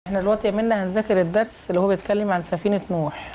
احنا دلوقتي عملنا هنذاكر الدرس اللي هو بيتكلم عن سفينة نوح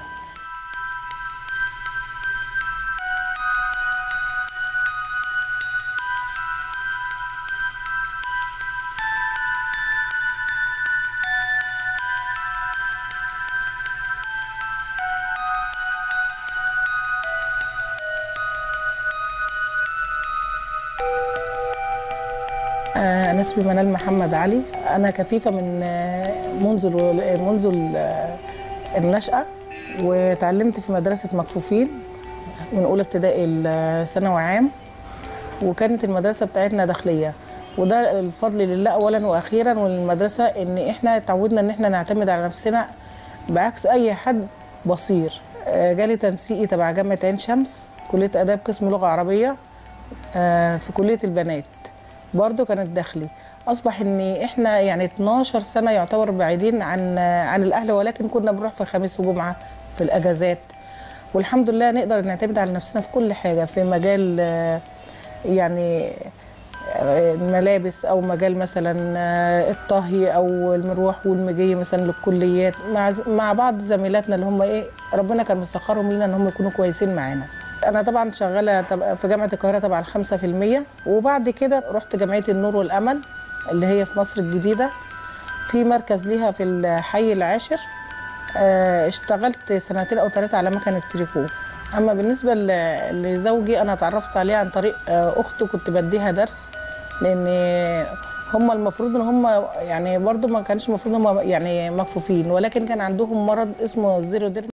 آه، أنا اسمي منال محمد علي أنا كفيفة من آه، منذ الول- منذ ال- آه، النشأة وتعلمت في مدرسة مكفوفين من أولى ابتدائي لثانوي عام وكانت المدرسة بتاعتنا داخلية وده الفضل لله أولا وأخيرا وللمدرسة إن إحنا اتعودنا إن إحنا نعتمد على نفسنا بعكس أي حد بصير آه، جالي تنسيقي تبع جامعة عين شمس كلية آداب قسم لغة عربية آه، في كلية البنات برضو كانت داخلي اصبح ان احنا يعني 12 سنه يعتبر بعيدين عن عن الاهل ولكن كنا بنروح في خميس وجمعه في الاجازات والحمد لله نقدر نعتمد على نفسنا في كل حاجه في مجال آه، يعني آه، الملابس او مجال مثلا آه، الطهي او المروح والمجي مثلا للكليات مع مع بعض زميلاتنا اللي هم ايه ربنا كان مسخرهم لنا ان هم يكونوا كويسين معانا انا طبعا شغاله تبع- في جامعه القاهره تبع الخمسة في المية وبعد كده رحت جمعيه النور والامل اللي هي في مصر الجديده في مركز ليها في الحي العاشر آه، اشتغلت سنتين او ثلاثه على مكنه التريكو اما بالنسبه ل- لزوجي انا اتعرفت عليه عن طريق آه، اخته كنت بديها درس لان هم المفروض ان هم يعني برضو ما كانش المفروض هم يعني مكفوفين ولكن كان عندهم مرض اسمه الزيرو ديرم